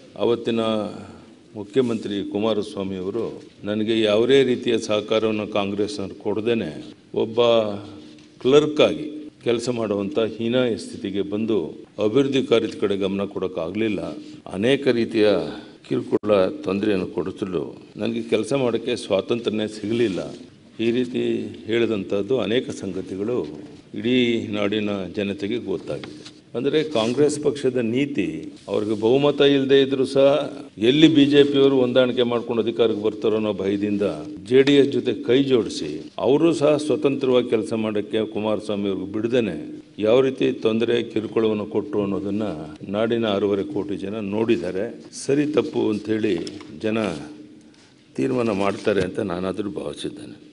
ಅವತ್ತಿನ ಮುಖ್ಯಮಂತ್ರಿ ಕುಮಾರಸ್ವಾಮಿ ಅವರು ನನಗೆ ಯಾವುದೇ ರೀತಿಯ ಸಹಕಾರವನ್ನು ಕಾಂಗ್ರೆಸ್ನವ್ರು ಕೊಡದೇನೆ ಒಬ್ಬ ಕ್ಲರ್ಕ್ ಆಗಿ ಕೆಲಸ ಮಾಡುವಂಥ ಹೀನಾಯ ಸ್ಥಿತಿಗೆ ಬಂದು ಅಭಿವೃದ್ಧಿ ಕಾರ್ಯದ ಕಡೆ ಗಮನ ಕೊಡೋಕ್ಕಾಗಲಿಲ್ಲ ಅನೇಕ ರೀತಿಯ ಕಿರುಕುಳ ತೊಂದರೆಯನ್ನು ಕೊಡಿಸಲು ನನಗೆ ಕೆಲಸ ಮಾಡೋಕ್ಕೆ ಸ್ವಾತಂತ್ರ್ಯನೇ ಸಿಗಲಿಲ್ಲ ಈ ರೀತಿ ಹೇಳಿದಂಥದ್ದು ಅನೇಕ ಸಂಗತಿಗಳು ಇಡೀ ನಾಡಿನ ಜನತೆಗೆ ಗೊತ್ತಾಗಿದೆ ಅಂದರೆ ಕಾಂಗ್ರೆಸ್ ಪಕ್ಷದ ನೀತಿ ಅವ್ರಿಗೆ ಬಹುಮತ ಇಲ್ಲದೆ ಇದ್ರೂ ಸಹ ಎಲ್ಲಿ ಬಿ ಜೆ ಪಿಯವರು ಹೊಂದಾಣಿಕೆ ಮಾಡ್ಕೊಂಡು ಅಧಿಕಾರಕ್ಕೆ ಬರ್ತಾರೋ ಅನ್ನೋ ಭಯದಿಂದ ಜೆ ಡಿ ಎಸ್ ಜೊತೆ ಕೈ ಜೋಡಿಸಿ ಅವರು ಸಹ ಸ್ವತಂತ್ರವಾಗಿ ಕೆಲಸ ಮಾಡೋಕ್ಕೆ ಕುಮಾರಸ್ವಾಮಿ ಅವ್ರಿಗೆ ಬಿಡದೇನೆ ಯಾವ ರೀತಿ ತೊಂದರೆ ಕಿರುಕುಳವನ್ನು ಕೊಟ್ಟರು ಅನ್ನೋದನ್ನು ನಾಡಿನ ಆರೂವರೆ ಕೋಟಿ ಜನ ನೋಡಿದ್ದಾರೆ ಸರಿ ತಪ್ಪು ಅಂಥೇಳಿ ಜನ ತೀರ್ಮಾನ ಮಾಡ್ತಾರೆ ಅಂತ ನಾನಾದರೂ ಭಾವಿಸಿದ್ದೇನೆ